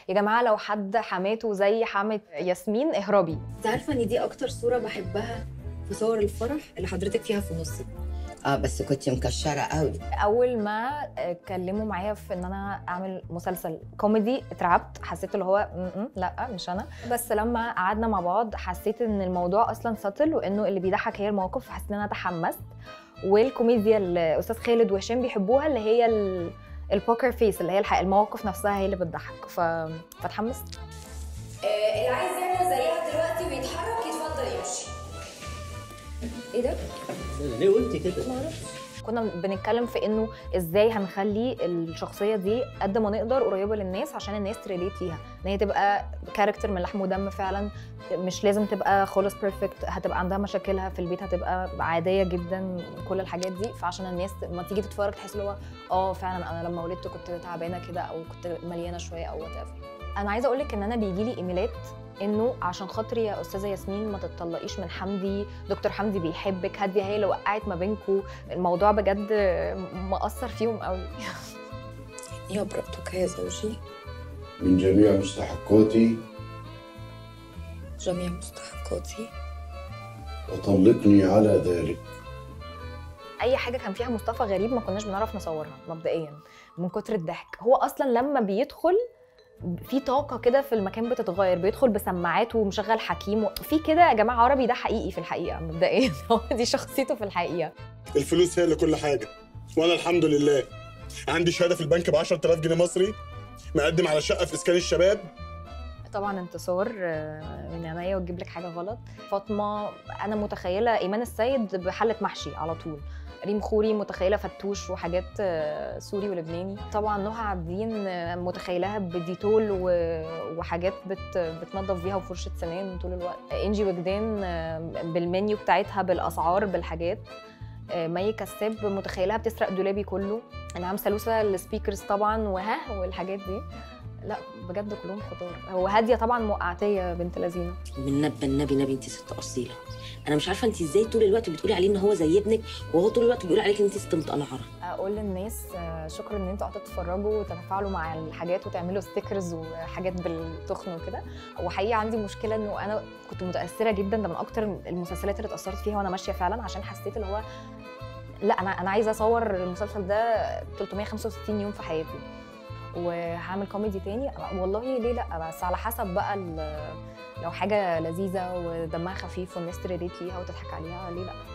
يا جماعه لو حد حماته زي حماه ياسمين اهربي انت عارفه ان دي اكتر صوره بحبها في صور الفرح اللي حضرتك فيها في نصي اه بس كنت مكشره قوي اول ما اتكلموا معايا في ان انا اعمل مسلسل كوميدي اترعبت حسيت اللي هو م -م لا مش انا بس لما قعدنا مع بعض حسيت ان الموضوع اصلا سطل وانه اللي بيضحك هي المواقف فحسيت ان انا تحمست والكوميديا اللي استاذ خالد وهشام بيحبوها اللي هي ال... البوكر فيس اللي هي الحق المواقف نفسها هي اللي بتضحك ف... فتحمست اللي عايز يعمل زيها دلوقتي ويتحرك يتفضل يمشي ايه ده ليه قلتي كده؟ كنا بنتكلم في انه ازاي هنخلي الشخصيه دي قد ما نقدر قريبه للناس عشان الناس تريليت ليها ان هي تبقى كاركتر من لحم ودم فعلا مش لازم تبقى خالص بيرفكت هتبقى عندها مشاكلها في البيت هتبقى عاديه جدا كل الحاجات دي فعشان الناس لما تيجي تتفرج تحس اللي هو اه فعلا انا لما ولدت كنت تعبانه كده او كنت مليانه شويه او وات انا عايزه اقول لك ان انا بيجي لي ايميلات انه عشان خاطري يا استاذه ياسمين ما تتطلقيش من حمدي دكتور حمدي بيحبك هاديه هي اللي وقعت ما بينكم الموضوع بجد مأثر فيهم قوي يبرأتك يا زوجي من جميع مستحقاتي جميع مستحقاتي وطلقني على ذلك اي حاجه كان فيها مصطفى غريب ما كناش بنعرف نصورها مبدئيا من كتر الضحك هو اصلا لما بيدخل في طاقه كده في المكان بتتغير بيدخل بسماعات ومشغل حكيم في كده يا جماعه عربي ده حقيقي في الحقيقه مبدئيا هو دي شخصيته في الحقيقه الفلوس هي اللي كل حاجه وانا الحمد لله عندي شهاده في البنك ب 10000 جنيه مصري مقدم على شقه في اسكان الشباب طبعا انتصار من عينيا وتجيب لك حاجه غلط فاطمه انا متخيله ايمان السيد بحله محشي على طول ريم خوري متخيله فتوش وحاجات سوري ولبناني طبعا نهى عابدين متخيلها بديتول وحاجات بت بتنظف بيها وفرشه سنان طول الوقت انجي وجدان بالمنيو بتاعتها بالاسعار بالحاجات مي كساب متخيلها بتسرق دولابي كله انعام سلوسه السبيكرز طبعا وها والحاجات دي لا بجد كلهم خطار هو هاديه طبعا موقعتيه بنت لذينه من نبى النبي نبي انت ست اصيله انا مش عارفه انت ازاي طول الوقت بتقولي عليه ان هو زي ابنك وهو طول الوقت بيقول عليك ان انت ست متقنعره اقول للناس شكرا ان انتوا قعدتوا تتفرجوا وتتفاعلوا مع الحاجات وتعملوا ستيكرز وحاجات بالتخن وكده وحقيقه عندي مشكله انه انا كنت متاثره جدا ده من اكتر المسلسلات اللي اتاثرت فيها وانا ماشيه فعلا عشان حسيت اللي هو لا انا انا عايزه اصور المسلسل ده 365 يوم في حياتي وهعمل كوميدي تاني والله ليه لا بس على حسب بقى لو حاجه لذيذه ودمها خفيف والناس تريليت ليها وتضحك عليها ليه لا